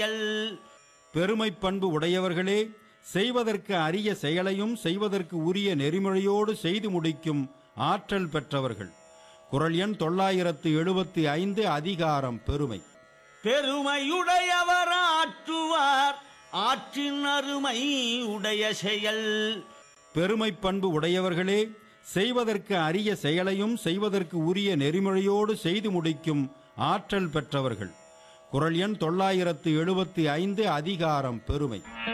பெருமை பண்பு உடையவர்களே செய்வதற்கு அரிய செயலையும் செய்வதற்கு உரிய நெறிமுறையோடு செய்து முடிக்கும் ஆற்றல் பெற்றவர்கள் குரல் எண் தொள்ளாயிரத்து எழுபத்தி ஐந்து அதிகாரம் பெருமை பெருமையுடையவர் ஆற்றுவார் ஆற்றின் அருமை உடைய செயல் பெருமை பண்பு உடையவர்களே செய்வதற்கு அரிய செயலையும் செய்வதற்கு உரிய நெறிமுறையோடு செய்து முடிக்கும் ஆற்றல் பெற்றவர்கள் குரல் எண் தொள்ளாயிரத்து எழுபத்தி ஐந்து அதிகாரம் பெருமை